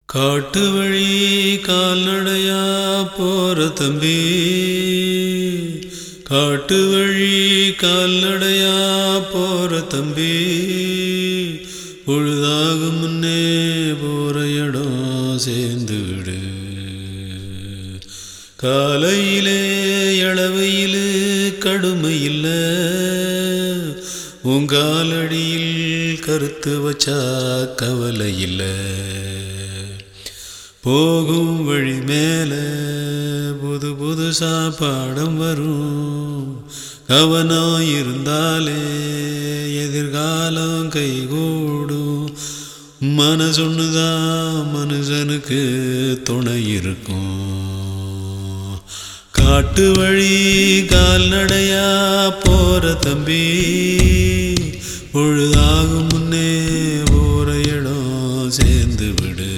காட்டு வழி கால்நடையா போற தம்பி காட்டு வழி கால்நடையா போற தம்பி பொழுதாகும் முன்னே போற இடம் சேர்ந்து விடு காலையிலே இளவையில் கடுமை இல்லை உங்காலடியில் கருத்து வச்சா கவலை இல்லை போகும் வழி மேல புது புதுசா பாடம் வரும் கவனம் இருந்தாலே எதிர்காலம் கைகூடும் மனசொன்னுதான் மனுஷனுக்கு துணை இருக்கும் காட்டு வழி கால்நடையா போற தம்பி பொழுதாகும் முன்னே போற இடம் சேர்ந்து விடு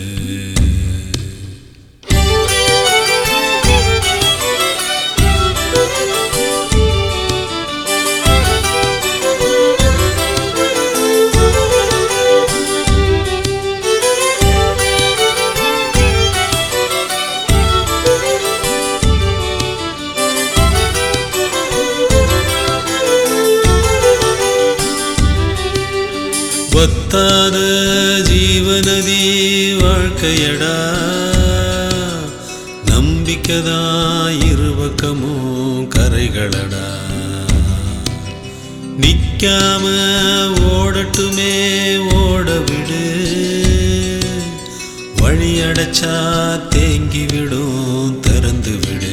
வத்தாத ஜீவநதி வாழ்க்கையடா நம்பிக்கைதா இருபக்கமும் கரைகளடா நிக்காம ஓடட்டுமே ஓட விடு வழி அடைச்சா தேங்கி விடும் திறந்து விடு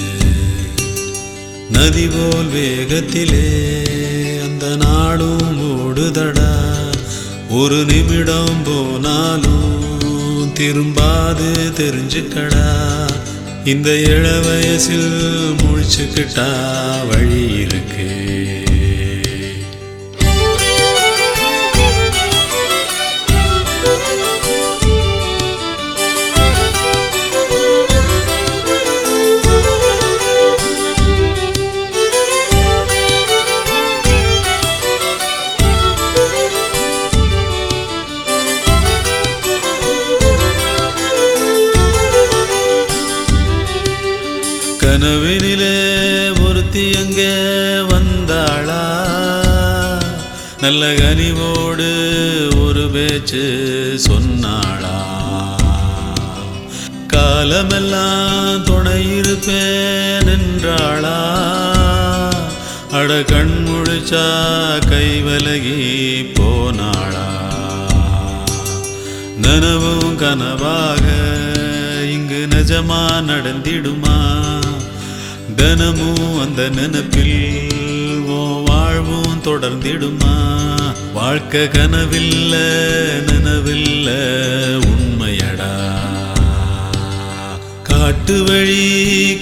நதி போல் வேகத்திலே அந்த நாடும் ஓடுதடா ஒரு நிமிடம் போனாலும் திரும்பாது தெரிஞ்சுக்கடா இந்த இள வயசில் முழிச்சுக்கிட்டா வழி இருக்கு கனவினிலே ஒருத்தி அங்கே வந்தாளா நல்ல கனிவோடு ஒரு பேச்சு சொன்னாளா காலமெல்லாம் துணை இருப்பேன் என்றாளா அட கண் முழிச்சா கை விலகி போனாளா நனவும் கனவாக இங்கு நிஜமா நடந்திடுமா தினமும் அந்த நினப்பில் ஓ வாழ்வும் தொடர்ந்திடுமா வாழ்க்கை கனவில்ல நினவில்ல உண்மையடா காட்டு வழி